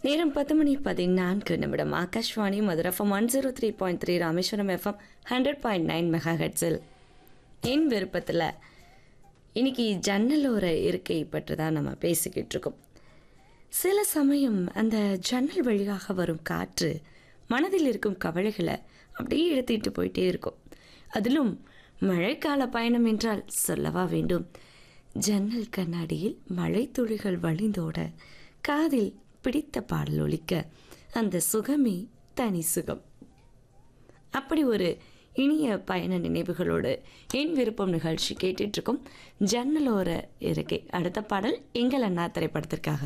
நேரம் பத்து மணி பதினான்கு நிமிடம் ஆகாஷ்வாணி மதுரஃபம் one zero three point three Rameswaram FM hundred point nine mega ஹெட்ஸில் என் விருப்பத்தில் இன்னைக்கு ஜன்னலோர இருக்கை பற்றி தான் நம்ம பேசிக்கிட்டு இருக்கோம் சில சமயம் அந்த ஜன்னல் வழியாக வரும் காற்று மனதில் இருக்கும் கவலைகளை அப்படியே எடுத்துட்டு போயிட்டே இருக்கும் அதிலும் மழைக்கால பயணம் என்றால் சொல்லவா வேண்டும் ஜன்னல் கண்ணாடியில் மழை துளிகள் வழிந்தோட காதில் பிடித்த பாடல் ஒலிக்க அந்த சுகமே தனி சுகம் அப்படி ஒரு இனிய பயண நினைவுகளோடு என் விருப்பம் நிகழ்ச்சி கேட்டுட்டு இருக்கோம் ஜன்னலோர இருக்கை அடுத்த பாடல் எங்கள் அண்ணா திரைப்படத்திற்காக